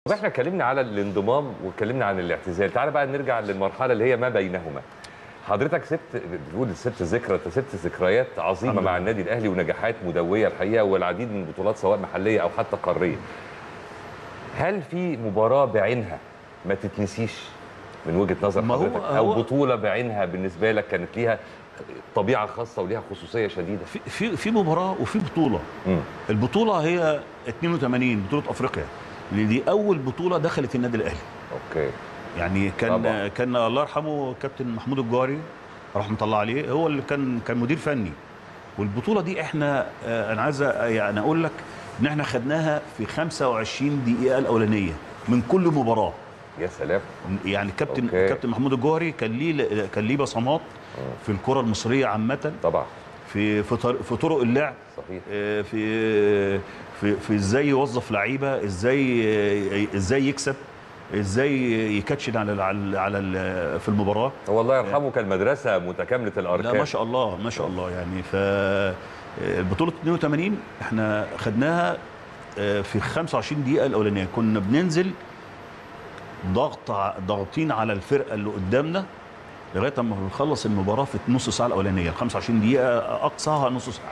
طب احنا اتكلمنا على الانضمام واتكلمنا عن الاعتزال تعال بقى نرجع للمرحله اللي هي ما بينهما حضرتك سبت بتقول سبت ذكرى سبت ذكريات عظيمه الحمد مع لله. النادي الاهلي ونجاحات مدويه الحقيقه والعديد من البطولات سواء محليه او حتى قاريه هل في مباراه بعينها ما تتنسيش من وجهه نظر ما هو- حضرتك او هو- بطوله بعينها بالنسبه لك كانت ليها طبيعه خاصه وليها خصوصيه شديده في في في مباراه وفي بطوله مم. البطوله هي 82 بطوله افريقيا اللي دي اول بطوله دخلت النادي الاهلي اوكي يعني كان طبعا. كان الله يرحمه كابتن محمود الجوهري رحمه الله عليه هو اللي كان كان مدير فني والبطوله دي احنا آه، انا عايز أ- يعني اقول لك ان احنا خدناها في 25 دقيقه الاولانيه من كل مباراه يا سلام يعني كابتن أوكي. كابتن محمود الجوهري كان ليه كان ليه بصمات في الكره المصريه عامه طبعا في في طر- في طرق اللعب صحيح آه، في في في ازاي يوظف لعيبه ازاي آه، ازاي يكسب ازاي يكاتشن على على على ال- في المباراه هو الله يرحمه كان مدرسه متكامله لا الاركان ما شاء الله ما شاء الله يعني ف البطوله 82 احنا خدناها آه، في 25 دقيقه الاولانيه كنا بننزل ضغط ع- ضاغطين على الفرقه اللي قدامنا لغايه اما بنخلص المباراه في نص ساعه الاولانيه ال 25 دقيقه اقصاها نص ساعه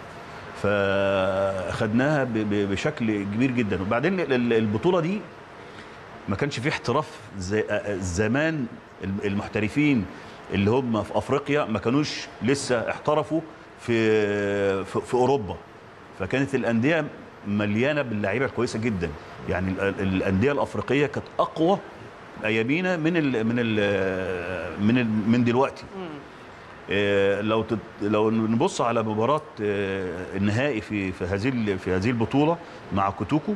فخدناها ب- ب- بشكل كبير جدا وبعدين ال- ال- البطوله دي ما كانش فيه احتراف زي زمان المحترفين اللي هم في افريقيا ما كانوش لسه احترفوا في في, في اوروبا فكانت الانديه مليانه باللعيبه الكويسه جدا يعني ال- ال- الانديه الافريقيه كانت اقوى ايامينا من ال من ال من ال من دلوقتي آه، لو تت... لو نبص على مباراه آه، النهائي في في هذه ال- في هذه البطوله مع كوتوكو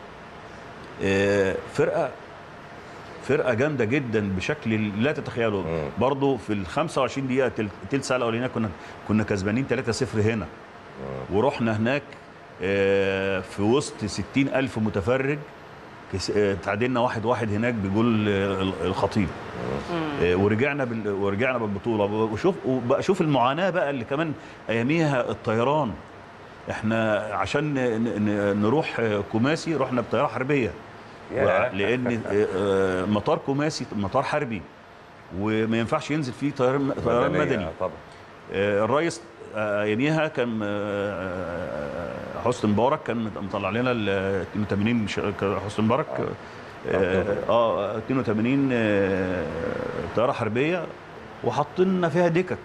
آه، فرقه فرقه جامده جدا بشكل لا تتخيله مم. برضه في ال 25 دقيقه تل- تلت ساعه الاولانيه كنا كنا كسبانين 3-0 هنا ورحنا هناك آه، في وسط 60 ألف متفرج كس- آه، تعادلنا واحد واحد هناك بجول آه، ال- الخطيب آه، ورجعنا بال... ورجعنا بالبطوله وشوف وبقى شوف المعاناه بقى اللي كمان اياميها الطيران احنا عشان ن... ن... نروح آه، كوماسي رحنا بطياره حربيه ياه. لان آه، آه، مطار كوماسي مطار حربي وما ينفعش ينزل فيه طيران طيران مدنية، مدني آه، طبعا آه، الرئيس آه، اياميها كان آه، حسني مبارك كان مطلع لنا ال 82 ش- حسني مبارك اه آه، 82 آه، طياره حربيه وحاطين فيها دكك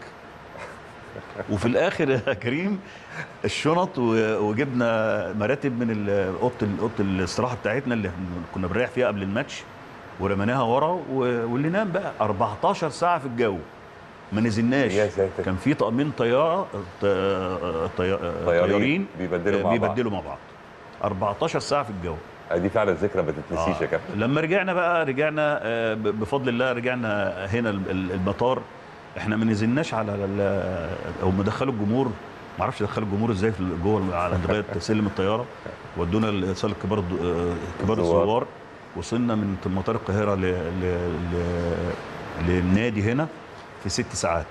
وفي الاخر يا كريم الشنط و- وجبنا مراتب من ال- اوضه ال- اوضه الاستراحه بتاعتنا اللي كنا بنريح فيها قبل الماتش ورميناها ورا و- واللي نام بقى 14 ساعه في الجو ما نزلناش يا ساتر. كان في طقمين طياره ط- طي- طيارين بيبدلوا آه، مع بعض. بيبدلوا مع بعض 14 ساعه في الجو آه، دي فعلا ذكرى ما تتنسيش يا آه. كابتن لما رجعنا بقى رجعنا آه، ب- بفضل الله رجعنا هنا ال- ال- المطار احنا ما نزلناش على ال- او مدخلوا الجمهور ما اعرفش دخلوا الجمهور ازاي في ال- جوه على لغايه سلم الطياره ودونا لصاله كبار الد- آه، كبار الزوار. الزوار وصلنا من مطار القاهره ل... ل... ل... للنادي هنا في ست ساعات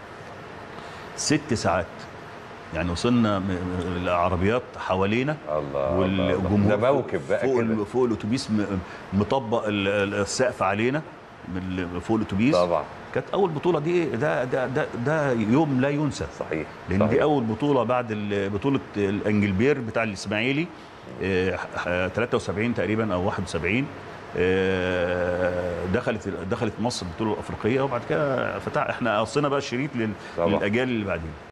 ست ساعات يعني وصلنا م- م- العربيات حوالينا الله الله، الله. والجمهور ده موكب بقى فوق كده ال- فوق الاتوبيس م- مطبق ال- ال- السقف علينا من ال- فوق الاتوبيس طبعا كانت اول بطوله دي ده ده ده, ده يوم لا ينسى صحيح لان صحيح. دي اول بطوله بعد ال- بطوله الانجلبير بتاع الاسماعيلي آه، ح- 73 تقريبا او 71 آه، دخلت دخلت مصر البطوله الافريقيه وبعد كده فتح احنا قصينا بقى الشريط لل- طبعا. للاجيال اللي بعدين